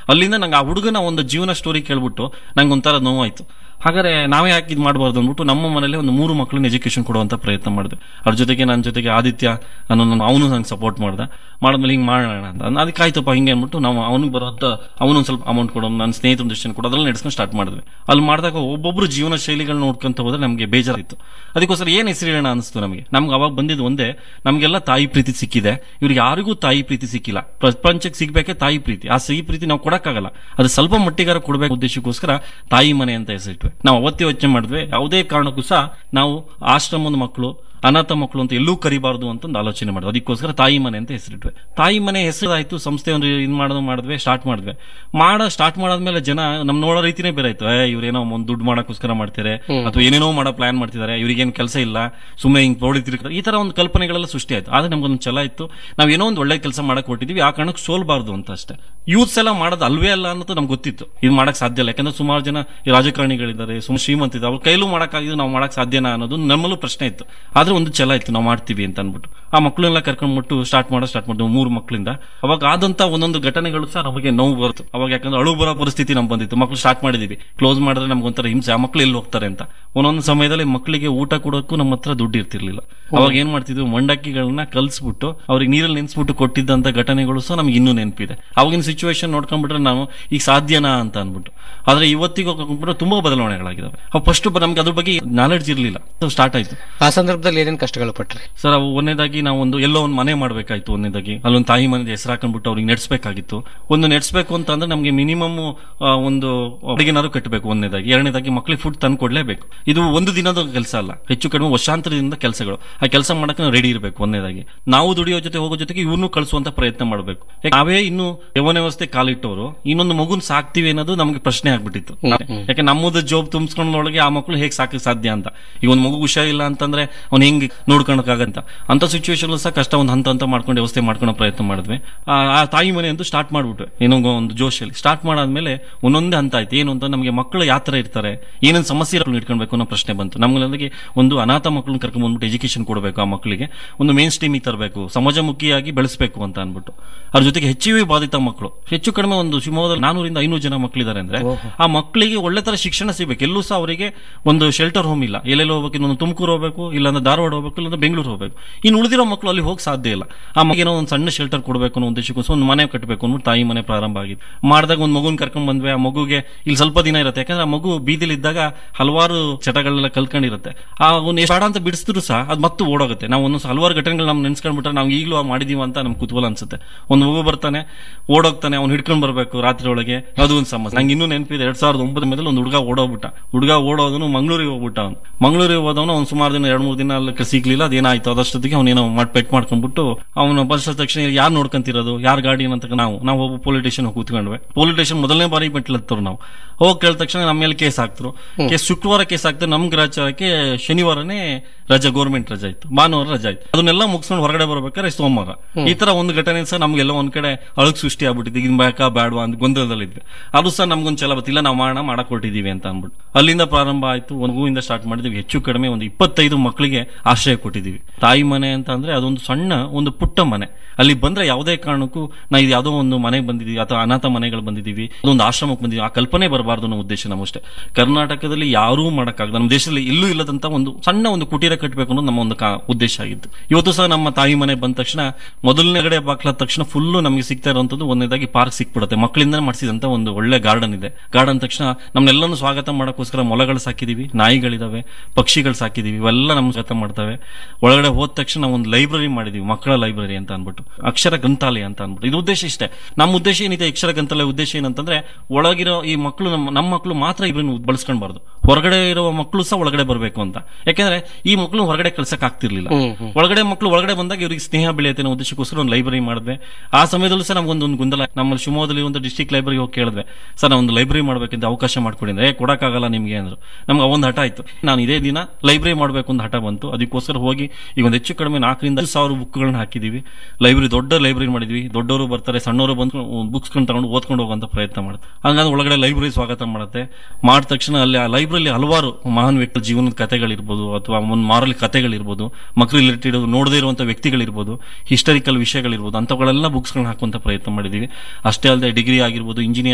ಅಲ್ಲಿಂದ ನಂಗೆ ಆ ಹುಡುಗನ ಒಂದು ಜೀವನ ಸ್ಟೋರಿ ಕೇಳ್ಬಿಟ್ಟು ನಂಗೆ ಒಂಥರ ನೋವಾಯ್ತು ಹಾಗಾದ್ರೆ ನಾವೇ ಯಾಕೆ ಇದು ಮಾಡಬಾರ್ದು ಅಂದ್ಬಿಟ್ಟು ನಮ್ಮ ಮನೇಲಿ ಒಂದು ಮೂರು ಮಕ್ಕಳನ್ನ ಎಜುಕೇಶನ್ ಕೊಡುವಂತ ಪ್ರಯತ್ನ ಮಾಡಿದೆ ಅವ್ರ ಜೊತೆಗೆ ನನ್ನ ಜೊತೆಗೆ ಆದಿತ್ಯ ಅನ್ನೋ ಅವನು ನಂಗೆ ಸಪೋರ್ಟ್ ಮಾಡ್ದೆ ಮಾಡಿದ್ಮೇಲೆ ಹಿಂಗೆ ಮಾಡೋಣ ಅಂತ ಅಂದ್- ಅದಕ್ಕೆ ಆಯ್ತಪ್ಪ ಹಿಂಗೆ ಅಂದ್ಬಿಟ್ಟು ನಾವು ಅವನಿಗೆ ಬರೋಂಥ ಅವನೊಂದು ಸ್ವಲ್ಪ ಅಮೌಂಟ್ ಕೊಡೋನು ನನ್ನ ಸ್ನೇಹಿತರ ದೃಷ್ಟಿನ ಕೊಡು ಅದ್ರಲ್ಲಿ ನಡೆಸ್ಕೊಂಡು ಸ್ಟಾರ್ಟ್ ಮಾಡಿದ್ವಿ ಅಲ್ಲಿ ಮಾಡಿದಾಗ ಒಬ್ಬೊಬ್ರು ಜೀವನ ಶೈಲಿಗಳನ್ನ ನೋಡ್ಕೊಂತ ಹೋದ್ರೆ ನಮಗೆ ಬೇಜಾರಿತ್ತು ಅದಕ್ಕೋಸ್ಕರ ಏನು ಹೆಸರಿಡೋಣ ಅನಿಸ್ತು ನಮಗೆ ನಮ್ಗೆ ಅವಾಗ ಬಂದಿದ್ದು ಒಂದೇ ನಮಗೆಲ್ಲ ತಾಯಿ ಪ್ರೀತಿ ಸಿಕ್ಕಿದೆ ಇವ್ರಿಗೆ ಯಾರಿಗೂ ತಾಯಿ ಪ್ರೀತಿ ಸಿಕ್ಕಿಲ್ಲ ಪ್ರಪಂಚಕ್ಕೆ ಸಿಗ್ಬೇಕೆ ತಾಯಿ ಪ್ರೀತಿ ಆ ಸಿಹಿ ಪ್ರೀತಿ ನಾವು ಕೊಡಕ್ಕಾಗಲ್ಲ ಅದು ಸ್ವಲ್ಪ ಮಟ್ಟಿಗಾರ ಕೊಡಬೇಕು ಉದ್ದೇಶಕ್ಕೋಸ್ಕರ ತಾಯಿ ಮನೆ ಅಂತ ಹೆಸರಿಟ್ವಿ ನಾವು ಅವತ್ತೇ ಯೋಚನೆ ಮಾಡಿದ್ವಿ ಯಾವುದೇ ಕಾರಣಕ್ಕೂ ಸಹ ನಾವು ಆಶ್ರಮದ ಮಕ್ಕಳು ಅನಾಥ ಮಕ್ಕಳು ಅಂತ ಎಲ್ಲೂ ಕರಿಬಾರ್ದು ಅಂತ ಒಂದು ಆಲೋಚನೆ ಮಾಡಿದ್ವಿ ಅದಕ್ಕೋಸ್ಕರ ತಾಯಿ ಮನೆ ಅಂತ ಹೆಸರಿಟ್ವಿ ತಾಯಿ ಮನೆ ಹೆಸರಾಯ್ತು ಸಂಸ್ಥೆ ಒಂದು ಇನ್ ಮಾಡೋದು ಮಾಡಿದ್ವಿ ಸ್ಟಾರ್ಟ್ ಮಾಡಿದ್ವಿ ಮಾಡ ಸ್ಟಾರ್ಟ್ ಮಾಡಾದ್ಮೇಲೆ ಜನ ನಮ್ ನೋಡೋ ರೀತಿನೇ ಬೇರೆ ಆಯ್ತು ಏ ಇವ್ರೇನೋ ಒಂದು ದುಡ್ಡು ಮಾಡಕ್ಕೋಸ್ಕರ ಮಾಡ್ತಾರೆ ಅಥವಾ ಏನೇನೋ ಮಾಡೋ ಪ್ಲಾನ್ ಮಾಡ್ತಿದ್ದಾರೆ ಇವ್ರಿಗೇನು ಕೆಲಸ ಇಲ್ಲ ಸುಮ್ಮನೆ ಹಿಂಗ್ ನೋಡಿತಿರ್ತಾರೆ ಈ ತರ ಒಂದು ಕಲ್ಪನೆಗಳೆಲ್ಲ ಸೃಷ್ಟಿ ಆಯ್ತು ಆದ್ರೆ ನಮ್ಗೊಂದು ಛಲ ಇತ್ತು ನಾವ್ ಏನೋ ಒಂದು ಒಳ್ಳೆ ಕೆಲಸ ಮಾಡಕ್ ಹೊಟ್ಟಿದೀವಿ ಆ ಕಾರಣಕ್ಕೆ ಸೋಲ್ಬಾರ್ದು ಅಂತ ಅಷ್ಟೇ ಯೂತ್ಸ್ ಎಲ್ಲ ಮಾಡೋದು ಅಲ್ವೇ ಅಲ್ಲ ಅನ್ನೋದು ನಮ್ಗೆ ಗೊತ್ತಿತ್ತು ಇದು ಮಾಡಕ್ ಸಾಧ್ಯ ಇಲ್ಲ ಯಾಕಂದ್ರೆ ಸುಮಾರು ಜನ ಈ ರಾಜಕಾರಣಿಗಳಿದ್ದಾರೆ ಸುಮ್ ಶ್ರೀಮಂತ ಇದ್ದಾರೆ ಅವ್ರ ಕೈಲೂ ಮಾಡಕ್ಕಾಗಿದ್ದು ನಾವು ಮಾಡಕ್ ಸಾಧ್ಯನಾ ಅನ್ನೋದು ನಮ್ಮಲ್ಲೂ ಪ್ರಶ್ನೆ ಇತ್ತು ಆದ್ರೆ ಒಂದು ಛಲ ಇತ್ತು ನಾವು ಮಾಡ್ತೀವಿ ಅಂತ ಅನ್ಬಿಟ್ಟು ಆ ಮಕ್ಕಳನ್ನೆಲ್ಲ ಕರ್ಕೊಂಡ್ಬಿಟ್ಟು ಸ್ಟಾರ್ಟ್ ಮಾಡೋ ಸ್ಟಾರ್ಟ್ ಮಾಡಿದ್ವಿ ಮೂರು ಮಕ್ಕಳಿಂದ ಅವಾಗ ಆದಂತ ಒಂದೊಂದು ಘಟನೆಗಳು ಸಹ ನಮಗೆ ನೋವು ಬರುತ್ತೆ ಅವಾಗ ಯಾಕಂದ್ರೆ ಅಳು ಬರೋ ಪರಿಸ್ಥಿತಿ ನಮ್ಗೆ ಬಂದಿತ್ತು ಮಕ್ಕಳು ಸ್ಟಾರ್ಟ್ ಮಾಡಿದೀವಿ ಕ್ಲೋಸ್ ಮಾಡಿದ್ರೆ ನಮ್ಗೆ ಒಂಥರ ಹಿಂಸೆ ಆ ಮಕ್ಕಳು ಎಲ್ಲಿ ಹೋಗ್ತಾರೆ ಅಂತ ಒಂದೊಂದು ಸಮಯದಲ್ಲಿ ಮಕ್ಕಳಿಗೆ ಊಟ ಕೊಡೋಕ್ಕೂ ನಮ್ಮ ಹತ್ರ ದುಡ್ಡು ಇರ್ತಿರ್ಲಿಲ್ಲ ಅವಾಗ ಏನ್ ಮಾಡ್ತಿದ್ವಿ ಮಂಡಕ್ಕಿಗಳನ್ನ ಕಲ್ಸ್ಬಿಟ್ಟು ಅವ್ರಿಗೆ ನೀರಲ್ಲಿ ನೆನ್ಸ್ಬಿಟ್ಟು ಕೊಟ್ಟಿದ್ದಂತ ಘಟನೆಗಳು ಸಹ ನಮ್ಗೆ ಇನ್ನೂ ನೆನಪಿದೆ ಅವಾಗಿನ ಸಿಚುವೇಶನ್ ನೋಡ್ಕೊಂಡ್ಬಿಟ್ರೆ ನಾವು ಈಗ ಸಾಧ್ಯನಾ ಅಂತ ಅನ್ಬಿಟ್ಟು ಆದ್ರೆ ಇವತ್ತಿಗೆ ಹೋಗ್ಬಿಟ್ರೆ ತುಂಬಾ ಬದಲಾವಣೆಗಳಾಗಿದಾವೆ ಫಸ್ಟ್ ನಮ್ಗೆ ಅದ್ರ ಬಗ್ಗೆ ನಾಲೆಡ್ಜ್ ಇರಲಿಲ್ಲ ಸ್ಟಾರ್ಟ್ ಆಯ್ತು ಆ ಸಂದರ್ಭದಲ್ಲಿ ಏನೇನ್ ಕಷ್ಟಗಳು ಪಟ್ರಿ ಸರ್ ಅವು ಒಂದನೇದಾಗಿ ನಾವು ಒಂದು ಎಲ್ಲೋ ಒಂದು ಮನೆ ಮಾಡಬೇಕಾಯ್ತು ಒಂದನೇದಾಗಿ ಅಲ್ಲೊಂದು ತಾಯಿ ಮನೆ ಹೆಸರು ಹಾಕೊಂಡ್ಬಿಟ್ಟು ಅವ್ರಿಗೆ ನಡೆಸಬೇಕಾಗಿತ್ತು ಒಂದು ನಡೆಸಬೇಕು ಅಂತ ಅಂದ್ರೆ ನಮಗೆ ಮಿನಿಮಮ್ ಒಂದು ಅಡಿಗೆನಾರು ಕಟ್ಟಬೇಕು ಒಂದನೇದಾಗಿ ಎರಡನೇದಾಗಿ ಮಕ್ಕಳಿಗೆ ಫುಡ್ ತಂದು ಕೊಡ್ಲೇಬೇಕು ಇದು ಒಂದು ದಿನದ ಕೆಲಸ ಅಲ್ಲ ಹೆಚ್ಚು ಕಡಿಮೆ ವರ್ಷಾಂತರದಿಂದ ಕೆಲಸಗಳು ಆ ಕೆಲಸ ಮಾಡಕ್ಕೆ ನಾವು ರೆಡಿ ಇರಬೇಕು ಒಂದನೇದಾಗಿ ನಾವು ದುಡಿಯೋ ಜೊತೆ ಹೋಗೋ ಜೊತೆಗೆ ಇವ್ರನ್ನೂ ಕಳಿಸುವಂತ ಪ್ರಯತ್ನ ಮಾಡಬೇಕು ನಾವೇ ಇನ್ನು ಯವನ ವ್ಯವಸ್ಥೆ ಕಾಲಿಟ್ಟವರು ಇನ್ನೊಂದು ಮಗುನ್ ಸಾಕ್ತಿವಿ ಅನ್ನೋದು ನಮಗೆ ಪ್ರಶ್ನೆ ಆಗ್ಬಿಟ್ಟಿತ್ತು ಯಾಕೆ ನಮ್ಮದು ಜಾಬ್ ತುಂಬಿಸ್ಕೊಂಡೊಳಗೆ ಆ ಮಕ್ಕಳು ಹೇಗೆ ಸಾಕಕ್ಕೆ ಸಾಧ್ಯ ಅಂತ ಈಗ ಒಂದು ಮಗು ಹುಷಾರಿಲ್ಲ ಅಂತಂದ್ರೆ ಅವ್ನು ಹೆಂಗ್ ನೋಡ್ಕೊಳಕ್ಕಾಗಂತ ಅಂತ ಸಿಚುವೇಶನ್ ಸಹ ಕಷ್ಟ ಒಂದು ಹಂತ ಹಂತ ಮಾಡ್ಕೊಂಡು ವ್ಯವಸ್ಥೆ ಮಾಡ್ಕೊಳ್ಳೋ ಪ್ರಯತ್ನ ಮಾಡಿದ್ವಿ ಆ ಆ ತಾಯಿ ಮನೆ ಅಂತ ಸ್ಟಾರ್ಟ್ ಮಾಡ್ಬಿಟ್ವಿ ಏನೋ ಒಂದು ಜೋಶಲ್ಲಿ ಸ್ಟಾರ್ಟ್ ಮಾಡಾದ್ಮೇಲೆ ಒಂದೊಂದೇ ಹಂತ ಆಯ್ತು ಏನು ಅಂತ ನಮಗೆ ಮಕ್ಕಳು ಯಾವ ತರ ಇರ್ತಾರೆ ಏನೇನು ಸಮಸ್ಯೆ ಇಟ್ಕೊಳ್ಬೇಕು ಅನ್ನೋ ಪ್ರಶ್ನೆ ಬಂತು ನಮ್ಗಳಿಗೆ ಒಂದು ಅನಾಥ ಮಕ್ಕಳನ್ನ ಕರ್ಕೊಂಡ್ ಬಂದ್ಬಿಟ್ಟು ಎಜುಕೇಶನ್ ಕೊಡಬೇಕು ಆ ಮಕ್ಕಳಿಗೆ ಒಂದು ಮೇನ್ ಸ್ಟ್ರೀಮಿಗೆ ತರಬೇಕು ಸಮಾಜಮುಖಿಯಾಗಿ ಬೆಳೆಸಬೇಕು ಅಂತ ಅನ್ಬಿಟ್ಟು ಅದ್ರ ಜೊತೆಗೆ ಹೆಚ್ಚಿವಿ ಬಾಧಿತ ಮಕ್ಕಳು ಹೆಚ್ಚು ಕಡಿಮೆ ಒಂದು ಶಿವಮೊಗ್ಗದಲ್ಲಿ ನಾನೂರಿಂದ ಐನೂರು ಜನ ಮಕ್ಕಳಿದ್ದಾರೆ ಅಂದ್ರೆ ಆ ಮಕ್ಕಳಿಗೆ ಒಳ್ಳೆ ತರ ಶಿಕ್ಷಣ ಸಿಗ್ಬೇಕು ಎಲ್ಲೂ ಸಹ ಅವರಿಗೆ ಒಂದು ಶೆಲ್ಟರ್ ಹೋಮ್ ಇಲ್ಲ ಎಲ್ಲೆಲ್ಲಿ ಹೋಗ್ಬೇಕು ಇನ್ನೊಂದು ತುಮಕೂರು ಹೋಗ್ಬೇಕು ಇಲ್ಲಾಂದ್ರೆ ಧಾರವಾಡ ಹೋಗ್ಬೇಕು ಇಲ್ಲಾಂದ್ರೆ ಬೆಂಗಳೂರು ಹೋಗ್ಬೇಕು ಇನ್ನು ಉಳಿದಿರೋ ಮಕ್ಕಳು ಅಲ್ಲಿ ಹೋಗಿ ಸಾಧ್ಯ ಇಲ್ಲ ಆ ಮಗೇನೋ ಒಂದು ಸಣ್ಣ ಶೆಲ್ಟರ್ ಕೊಡಬೇಕು ಅನ್ನೋ ಉದ್ದೇಶಕ್ಕೋಸ್ಕರ ಒಂದು ಮನೆ ಕಟ್ಟಬೇಕು ಅಂದ್ಬಿಟ್ಟು ತಾಯಿ ಮನೆ ಪ್ರಾರಂಭ ಆಗಿತ್ತು ಮಾಡಿದಾಗ ಒಂದು ಮಗುನ್ ಕರ್ಕೊಂಡ್ ಬಂದ್ವಿ ಆ ಮಗುಗೆ ಇಲ್ಲಿ ಸ್ವಲ್ಪ ದಿನ ಇರುತ್ತೆ ಯಾಕಂದ್ರೆ ಆ ಮಗು ಬೀದಿಲಿ ಇದ್ದಾಗ ಹಲವಾರು ಚಟಗಳೆಲ್ಲ ಕಲ್ಕೊಂಡಿರುತ್ತೆ ಆ ಒಂದು ಬೇಡ ಅಂತ ಬಿಡಿಸಿದ್ರು ಸಹ ಅದು ಮತ್ತೆ ಓಡೋಗುತ್ತೆ ನಾವು ಒಂದೊಂದು ಹಲವಾರು ಘಟನೆಗಳು ನಾವು ನೆನ್ಸ್ಕೊಂಡ್ಬಿಟ್ರೆ ನಾವು ಈಗಲೂ ಮಾಡಿದೀವಿ ಅಂತ ನಮ್ಗೆ ಕುತೂಹಲ ಅನ್ಸುತ್ತೆ ಒಂದು ಮಗು ಬರ್ತಾನೆ ಓಡೋಗ್ತಾನೆ ಅವ್ನು ಹಿಡ್ಕೊಂಡ್ ಬರ್ಬೇಕು ರಾತ್ರಿ ಒಳಗೆ ಅದು ಒಂದು ಸಮಸ್ಯೆ ನಂಗೆ ಇನ್ನೂ ನೆನಪಿದೆ ಎರಡ್ ಸಾವಿರದ ಒಂಬತ್ತರ ಮೇಲೆ ಒಂದು ಹುಡುಗ ಓಡೋಗ್ಬಿಟ್ಟ ಹುಡುಗ ಓಡೋದನು ಮಂಗಳೂರಿಗೆ ಹೋಗ್ಬಿಟ್ಟ ಅವ್ನು ಮಂಗಳೂರಿಗೆ ಹೋದವನು ಅವ್ನು ಸುಮಾರು ದಿನ ಎರಡು ಮೂರು ದಿನ ಅಲ್ಲಿ ಸಿಗ್ಲಿಲ್ಲ ಅದೇನಾಯ್ತು ಅದಷ್ಟೊತ್ತಿಗೆ ಅವನೇನೋ ಮಾಡಿ ಪೆಟ್ ಮಾಡ್ಕೊಂಡ್ಬಿಟ್ಟು ಅವನು ಬಸ್ ತಕ್ಷಣ ಯಾರು ನೋಡ್ಕೊಂತಿರೋದು ಯಾರ್ ಗಾಡಿ ಅಂತ ನಾವು ನಾವು ಒಬ್ಬ ಪೊಲೀಸ್ ಸ್ಟೇಷನ್ ಕೂತ್ಕೊಂಡ್ವಿ ಪೊಲೀಸ್ ಸ್ಟೇಷನ್ ಮೊದಲನೇ ಬಾರಿ ಮೆಟ್ಲತ್ತರು ನಾವು ಹೋಗಿ ಕೇಳಿದ ತಕ್ಷಣ ನಮ್ಮ ಮೇಲೆ ಕೇಸ್ ಹಾಕ್ತರು ಕೇಸ್ ಶುಕ್ರವಾರ ಕೇಸ್ ಹಾಕ್ತಾರೆ ನಮ್ ಗ್ರಾಚಾರಕ್ಕೆ ಶನಿವಾರನೇ ರಜಾ ಗೌರ್ಮೆಂಟ್ ರಜಾ ಇತ್ತು ಭಾನುವಾರ ರಜಾ ಇತ್ತು ಅದನ್ನೆಲ್ಲ ಮುಗಿಸ್ಕೊಂಡು ಹೊರಗಡೆ ಬರ್ಬೇಕಾದ್ರೆ ಸೋಮವಾರ ಈ ತರ ಒಂದು ಘಟನೆ ಸಹ ನಮ್ಗೆಲ್ಲ ಒಂದ್ ಕಡೆ ಅಳಗ್ ಸೃಷ್ಟಿ ಆಗ್ಬಿಟ್ಟಿದೆ ಇದನ್ ಬೇಕಾ ಬೇಡವಾ ಅಂತ ಗೊಂದಲದಲ್ಲಿದ್ವಿ ಅದು ಸಹ ನಮ್ಗೊಂದು ಛಲ ಬತ್ತಿಲ್ಲ ನಾವು ಮಾಡೋಣ ಮಾಡಕ್ ಹೊಟ್ಟಿದೀವಿ ಅಂತ ಅಂದ್ಬಿಟ್ಟು ಅಲ್ಲಿಂದ ಪ್ರಾರಂಭ ಆಯ್ತು ಒಂದು ಹೂವಿಂದ ಸ್ಟಾರ್ಟ್ ಮಾಡಿದ್ವಿ ಹೆಚ್ಚು ಕಡಿಮೆ ಒಂದು ಇಪ್ಪತ್ತೈದು ಮಕ್ಕಳಿಗೆ ಆಶ್ರಯ ಕೊಟ್ಟಿದೀವಿ ತಾಯಿ ಮನೆ ಅಂತ ಅಂದ್ರೆ ಅದೊಂದು ಸಣ್ಣ ಒಂದು ಪುಟ್ಟ ಮನೆ ಅಲ್ಲಿ ಬಂದ್ರೆ ಯಾವುದೇ ಕಾರಣಕ್ಕೂ ನಾ ಇದು ಯಾವುದೋ ಒಂದು ಮನೆಗೆ ಬಂದಿದೀವಿ ಅಥವಾ ಅನಾಥ ಮನೆಗಳು ಬಂದಿದೀವಿ ಅದೊಂದು ಆಶ್ರಮಕ್ಕೆ ಬಂದಿದ್ದೀವಿ ಆ ಕಲ್ಪನೆ ಬರಬಾರ್ದು ಅನ್ನೋ ಉದ್ದೇಶ ನಮ್ಮಷ್ಟೇ ಕರ್ನಾಟಕದಲ್ಲಿ ಯಾರೂ ಮಾಡಕ್ಕಾಗದ ನಮ್ಮ ದೇಶದಲ್ಲಿ ಎಲ್ಲೂ ಇಲ್ಲದಂತ ಒಂದು ಸಣ್ಣ ಒಂದು ಕುಟೀರ ಕಟ್ಟಬೇಕು ಅನ್ನೋದು ನಮ್ಮ ಒಂದು ಕಾ- ಉದ್ದೇಶ ಆಗಿತ್ತು ಇವತ್ತು ಸಹ ನಮ್ಮ ತಾಯಿ ಮನೆ ಬಂದ ತಕ್ಷಣ ಮೊದಲನೇ ಕಡೆ ಬಾಕ್ಲಾದ ತಕ್ಷಣ ಫುಲ್ಲು ನಮಗೆ ಸಿಗ್ತಾ ಇರುವಂತದ್ದು ಒಂದನೇದಾಗಿ ಪಾರ್ಕ್ ಸಿಕ್ಬಿಡುತ್ತೆ ಮಕ್ಕಳಿಂದ ಮಾಡಿಸಿದಂತ ಒಂದು ಒಳ್ಳೆ ಗಾರ್ಡನ್ ಇದೆ ಗಾರ್ಡನ್ ತಕ್ಷಣ ನಮ್ನೆಲ್ಲನೂ ಸ್ವಾಗತ ಮಾಡೋಕ್ಕೋಸ್ಕರ ಮೊಲಗಳು ಸಾಕಿದೀವಿ ನಾಯಿಗಳಿದಾವೆ ಪಕ್ಷಿಗಳು ಸಾಕಿದೀವಿ ಇವೆಲ್ಲ ನಮ್ಮ ಸ್ವಾಗತ ಮಾಡ್ತವೆ ಒಳಗಡೆ ಹೋದ ತಕ್ಷಣ ಒಂದು ಲೈಬ್ರರಿ ಮಾಡಿದೀವಿ ಮಕ್ಕಳ ಲೈಬ್ರರಿ ಅಂತ ಅನ್ಬಿಟ್ಟು ಅಕ್ಷರ ಗ್ರಂಥಾಲಯ ಅಂತ ಅನ್ಬಿಟ್ಟು ಇದು ಉದ್ದೇಶ ಇಷ್ಟೇ ನಮ್ಮ ಉದ್ದೇಶ ಏನಿದೆ ಅಕ್ಷರ ಗ್ರಂಥಾಲಯ ಉದ್ದೇಶ ಏನಂತಂದ್ರೆ ಒಳಗಿರೋ ಈ ಮಕ್ಕಳು ನಮ್ಮ ನಮ್ಮ ಮಕ್ಕಳು ಮಾತ್ರ ಇವ್ರನ್ನ ಬಳಸ್ಕೊಂಡ್ಬಾರ್ದು ಹೊರಗಡೆ ಇರೋ ಮಕ್ಕಳು ಸಹ ಒಳಗಡೆ ಬರಬೇಕು ಅಂತ ಯಾಕಂದ್ರೆ ಈ ಮಕ್ಕಳು ಹೊರಗಡೆ ಕಳ್ಸಕ್ ಆಗ್ತಿರ್ಲಿಲ್ಲ ಒಳಗಡೆ ಮಕ್ಕಳು ಒಳಗಡೆ ಬಂದಾಗ ಇವ್ರಿಗೆ ಸ್ನೇಹ ಬೆಳೆಯುತ್ತೆ ಅನ್ನೋ ಉದ್ದೇಶಕ್ಕೋಸ್ಕರ ಒಂದು ಲೈಬ್ರರಿ ಮಾಡಿದ್ವಿ ಆ ಸಮಯದಲ್ಲೂ ಸಹ ನಮ್ಗೊಂದು ಒಂದು ಗೊಂದಲ ನಮ್ಮಲ್ಲಿ ಶಿವಮೊಗ್ಗದಲ್ಲಿ ಒಂದು ಡಿಸ್ಟ್ರಿಕ್ಟ್ ಲೈಬ್ರರಿ ಹೋಗಿ ಕೇಳಿದ್ವಿ ಸರ್ ನಾವು ಒಂದು ಲೈಬ್ರರಿ ಮಾಡ್ಬೇಕಂತ ಅವಕಾಶ ಮಾಡ್ಕೊಡಿ ಅಂದ್ರೆ, ಏ ಕೊಡಕ್ಕಾಗಲ್ಲ ನಿಮ್ಗೆ ಅಂದ್ರು ನಮ್ಗೆ ಒಂದು ಹಠ ಆಯ್ತು ನಾನು ಇದೇ ದಿನ ಲೈಬ್ರರಿ ಮಾಡಬೇಕು ಅಂತ ಹಠ ಬಂತು ಅದಕ್ಕೋಸ್ಕರ ಹೋಗಿ ಈಗ ಒಂದು ಹೆಚ್ಚು ಕಡಿಮೆ ನಾಲ್ಕರಿಂದ ಐದು ಸಾವಿರ ಬುಕ್ಗಳನ್ನ ಹಾಕಿದೀವಿ ಲೈಬ್ರರಿ ದೊಡ್ಡ ಲೈಬ್ರರಿ ಮಾಡಿದ್ವಿ ದೊಡ್ಡವರು ಬರ್ತಾರೆ ಸಣ್ಣವರು ಬಂದು ಬುಕ್ಸ್ ತಗೊಂಡು ಓದ್ಕೊಂಡು ಹೋಗುವಂತ ಪ್ರಯತ್ನ ಮಾಡುತ್ತೆ ಹಂಗಂದ್ರೆ ಒಳಗಡೆ ಲೈಬ್ರರಿ ಸ್ವಾಗತ ಮಾಡುತ್ತೆ ಮಾಡಿದ ತಕ್ಷಣ ಅಲ್ಲಿ ಆ ಲೈಬ್ರರಿ ಹಲವಾರು ಮಹಾನ್ ವ್ಯಕ್ತಿ ಜೀವನದ ಕಥೆಗಳಿರ್ಬೋದು ಅಥವಾ ಒಂದು ಮಾರಲ್ ಕಥೆಗಳಿರ್ಬೋದು ಮಕ್ಕಳು ರಿಲೇಟೆಡ್ ನೋಡದೇ ಇರುವಂತ ವ್ಯಕ್ತಿಗಳಿರ್ಬೋದು ಹಿಸ್ಟಾರಿಕಲ್ ವಿಷಯಗಳಿರ್ಬೋದು ಅಂತವುಗಳೆಲ್ಲ ಬುಕ್ಸ್ಗಳನ್ನ ಹಾಕುವಂತ ಪ್ರಯತ್ನ ಮಾಡಿದೀವಿ ಅಷ್ಟೇ ಅಲ್ಲದೆ ಡಿಗ್ರಿ ಆಗಿರ್ಬೋದು ಇಂಜಿನಿಯರ್